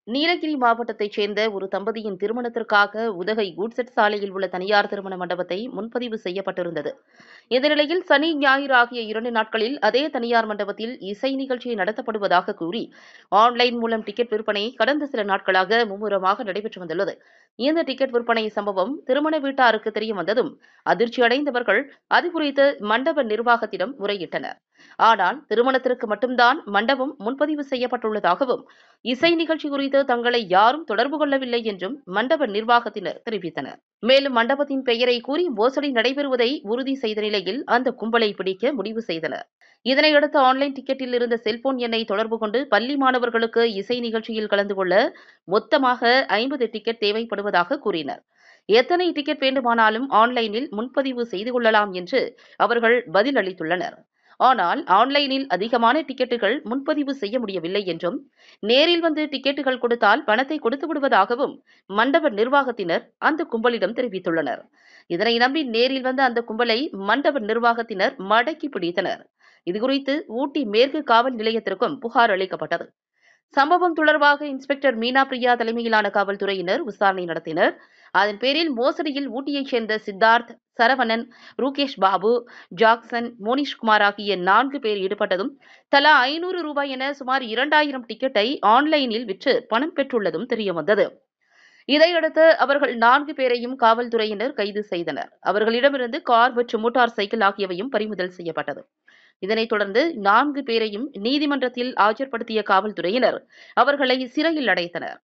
நீலகிரி மாவட்டத்தைச் சேர்ந்த ஒரு தம்பதியின் திருமணத்திற்காக உதகை குட்செட் சாலையில் உள்ள தனியார் திருமண மண்டபத்தை முன்பதிவு செய்யப்பட்டிருந்தது இந்த நிலையில் சனி ஞாயிறு ஆகிய இரண்டு நாட்களில் அதே தனியார் மண்டபத்தில் இசை நிகழ்ச்சி நடத்தப்படுவதாக கூறி ஆன்லைன் மூலம் டிக்கெட் விற்பனை கடந்த சில நாட்களாக மும்முரமாக நடைபெற்று வந்துள்ளது இந்த டிக்கெட் விற்பனை சம்பவம் திருமண வீட்டாருக்கு தெரிய வந்ததும் அதிர்ச்சியடைந்தவர்கள் அது குறித்து மண்டப நிர்வாகத்திடம் முறையிட்டனர் ஆனால் திருமணத்திற்கு மட்டும்தான் மண்டபம் முன்பதிவு செய்யப்பட்டுள்ளதாகவும் இசை நிகழ்ச்சி குறித்து தங்களை யாரும் தொடர்பு கொள்ளவில்லை என்றும் மண்டப நிர்வாகத்தினர் தெரிவித்தனர் மேலும் மண்டபத்தின் பெயரை கூறி மோசடி நடைபெறுவதை உறுதி செய்த நிலையில் அந்த கும்பலை பிடிக்க முடிவு செய்தனர் இதனையடுத்து ஆன்லைன் டிக்கெட்டில் இருந்த செல்போன் எண்ணை தொடர்பு கொண்டு பள்ளி மாணவர்களுக்கு இசை நிகழ்ச்சியில் கலந்து கொள்ள மொத்தமாக ஐம்பது டிக்கெட் தேவைப்படுவதாக கூறினர் எத்தனை டிக்கெட் வேண்டுமானாலும் ஆன்லைனில் முன்பதிவு செய்து கொள்ளலாம் என்று அவர்கள் பதில் அளித்துள்ளனர் ஆனால் ஆன்லைனில் அதிகமான டிக்கெட்டுகள் முன்பதிவு செய்ய முடியவில்லை என்றும் நேரில் வந்து டிக்கெட்டுகள் கொடுத்தால் பணத்தை கொடுத்து விடுவதாகவும் மண்டப நிர்வாகத்தினர் அந்த கும்பலிடம் தெரிவித்துள்ளனர் இதனை நம்பி நேரில் வந்த அந்த கும்பலை மண்டப நிர்வாகத்தினர் மடக்கி பிடித்தனர் இதுகுறித்து ஊட்டி மேற்கு காவல் நிலையத்திற்கும் புகார் அளிக்கப்பட்டது சம்பவம் தொடர்பாக இன்ஸ்பெக்டர் மீனா பிரியா தலைமையிலான காவல்துறையினர் விசாரணை நடத்தினர் அதன் பேரில் மோசடியில் ஊட்டியைச் சேர்ந்த சித்தார்த் சரவணன் ரூகேஷ் பாபு ஜாக்சன் மோனிஷ்குமார் ஆகிய நான்கு பேர் ஈடுபட்டதும் தலா ஐநூறு ரூபாய் என சுமார் இரண்டாயிரம் டிக்கெட்டை ஆன்லைனில் விற்று பணம் பெற்றுள்ளதும் தெரியவந்தது இதையடுத்து அவர்கள் நான்கு பேரையும் காவல்துறையினர் கைது செய்தனர் அவர்களிடமிருந்து கார் மற்றும் மோட்டார் சைக்கிள் ஆகியவையும் பறிமுதல் செய்யப்பட்டது இதனைத் தொடர்ந்து நான்கு பேரையும் நீதிமன்றத்தில் ஆஜர்படுத்திய காவல்துறையினர் அவர்களை சிறையில் அடைத்தனர்